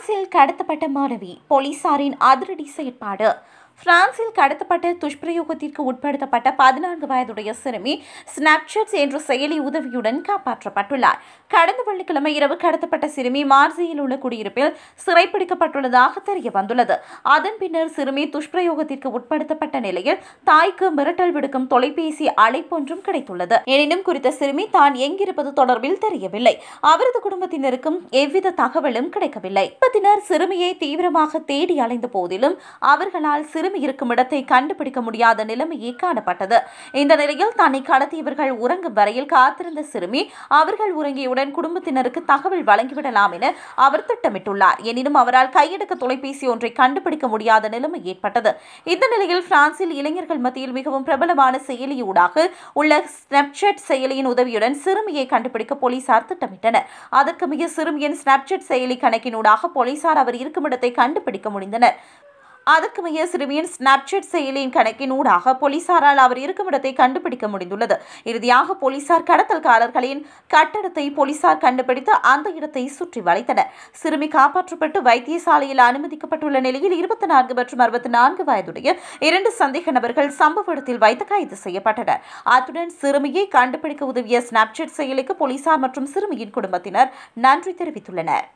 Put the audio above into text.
பிரான்சில் கடத்தப்பட்ட மாணவி போலீசாரின் அதிரடி செயற்பாடு பிரான்சில் கடத்தப்பட்ட துஷ்பிரயோகத்திற்கு உட்படுத்தப்பட்ட பதினான்கு வயதுடைய சிறுமி ஸ்னாப்சாட் என்ற செயலி உதவியுடன் காப்பாற்றப்பட்டுள்ளார் கடந்த வெள்ளிக்கிழமை இரவு கடத்தப்பட்ட சிறுமி மார்சியில் உள்ள குடியிருப்பில் சிறைப்பிடிக்கப்பட்டுள்ளதாக தெரிய வந்துள்ளது அதன் பின்னர் சிறுமி துஷ்பிரயோகத்திற்கு உட்படுத்தப்பட்ட நிலையில் தாய்க்கு மிரட்டல் விடுக்கும் தொலைபேசி அழைப்பொன்றும் கிடைத்துள்ளது எனினும் குறித்த சிறுமி தான் எங்கிருப்பது தொடர்பில் தெரியவில்லை அவரது குடும்பத்தினருக்கும் எவ்வித தகவலும் கிடைக்கவில்லை குடும்பத்தினர் சிறுமியை தீவிரமாக தேடி அலைந்த போதிலும் அவர்களால் சிறுமி இருக்கும் இடத்தை கண்டுபிடிக்க முடியாத நிலைமையே காணப்பட்டது இந்த நிலையில் தன்னை கடத்தியவர்கள் உறங்கும் வரையில் காத்திருந்த சிறுமி அவர்கள் உறங்கியவுடன் குடும்பத்தினருக்கு தகவல் வழங்கிவிடலாம் என அவர் திட்டமிட்டுள்ளார் எனினும் அவரால் கையெடுக்க தொலைபேசி ஒன்றை கண்டுபிடிக்க முடியாத நிலைமை ஏற்பட்டது இந்த நிலையில் பிரான்சில் இளைஞர்கள் மத்தியில் மிகவும் பிரபலமான செயலியூடாக உள்ள ஸ்னாப்சாட் செயலியின் உதவியுடன் சிறுமியை கண்டுபிடிக்க போலீசார் திட்டமிட்டனர் அதற்கு மிக சிறுமியின் ஸ்னாப்சாட் செயலி கணக்கினூடாக போலீசார் அவர் இருக்கும் இடத்தை கண்டுபிடிக்க முடிந்தனர் அதற்கு மிக சிறுமியின் ஸ்னாப்சாட் செயலியின் கணக்கின் ஊடாக போலீசாரால் அவர் இருக்கும் இடத்தை கண்டுபிடிக்க முடிந்துள்ளது இறுதியாக போலீசார் கடத்தல்காரர்களின் கட்டடத்தை போலீசார் கண்டுபிடித்து அந்த இடத்தை சுற்றி வளைத்தனர் சிறுமி காப்பாற்றப்பட்டு வைத்தியசாலையில் அனுமதிக்கப்பட்டுள்ள நிலையில் இருபத்தி நான்கு மற்றும் அறுபத்தி நான்கு வயதுடைய இரண்டு சந்தேக நபர்கள் சம்பவ இடத்தில் வைத்து கைது செய்யப்பட்டனர் அத்துடன் சிறுமியை கண்டுபிடிக்க உதவிய ஸ்னாப்சாட் செயலிக்கு போலீசார் மற்றும் சிறுமியின் குடும்பத்தினர் நன்றி தெரிவித்துள்ளனர்